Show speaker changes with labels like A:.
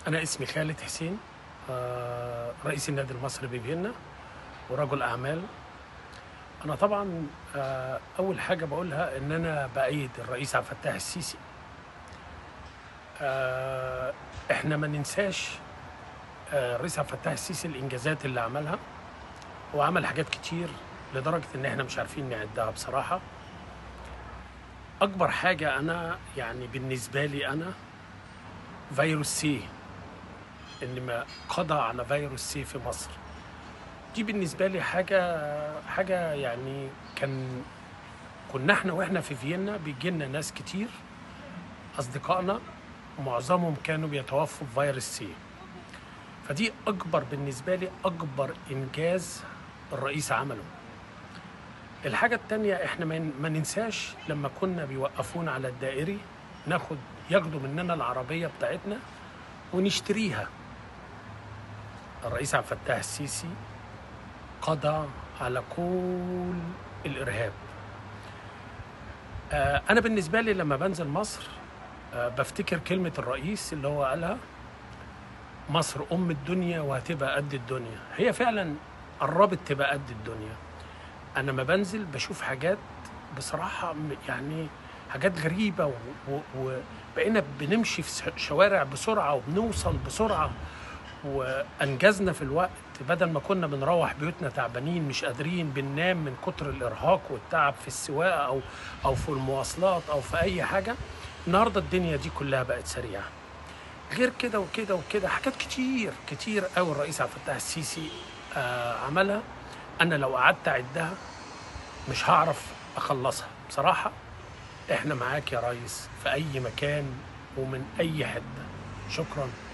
A: أنا اسمي خالد حسين آه، رئيس النادي المصري بفيينا ورجل أعمال أنا طبعا آه، أول حاجة بقولها إن أنا بأيد الرئيس عبد الفتاح السيسي آه، إحنا ما ننساش آه، الرئيس عبد الفتاح السيسي الإنجازات اللي عملها وعمل حاجات كتير لدرجة إن إحنا مش عارفين نعدها بصراحة أكبر حاجة أنا يعني بالنسبة لي أنا فيروس سي ان ما قضى على فيروس سي في مصر دي بالنسبه لي حاجه حاجه يعني كان كنا احنا واحنا في فيينا بيجي لنا ناس كتير اصدقائنا معظمهم كانوا بيتوفوا بفيروس سي فدي اكبر بالنسبه لي اكبر انجاز الرئيس عمله الحاجة التانية احنا ما ما ننساش لما كنا بيوقفونا على الدائري ناخد ياخدوا مننا العربية بتاعتنا ونشتريها الرئيس عبد الفتاح السيسي قضى على كل الإرهاب آه، أنا بالنسبة لي لما بنزل مصر آه، بفتكر كلمة الرئيس اللي هو قالها مصر أم الدنيا وهتبقى قد الدنيا هي فعلا قربت تبقى قد الدنيا أنا ما بنزل بشوف حاجات بصراحة م- يعني حاجات غريبة و- و- وبقينا بنمشي في س- شوارع بسرعة وبنوصل بسرعة وأنجزنا في الوقت بدل ما كنا بنروح بيوتنا تعبانين مش قادرين بننام من كتر الإرهاق والتعب في السواقة أو أو في المواصلات أو في أي حاجة النهاردة الدنيا دي كلها بقت سريعة غير كده وكده وكده حاجات كتير كتير قوي الرئيس عبد الفتاح السيسي آه عملها أنا لو قعدت أعدها مش هعرف أخلصها بصراحة إحنا معاك يا ريس في أي مكان ومن أي حتة شكراً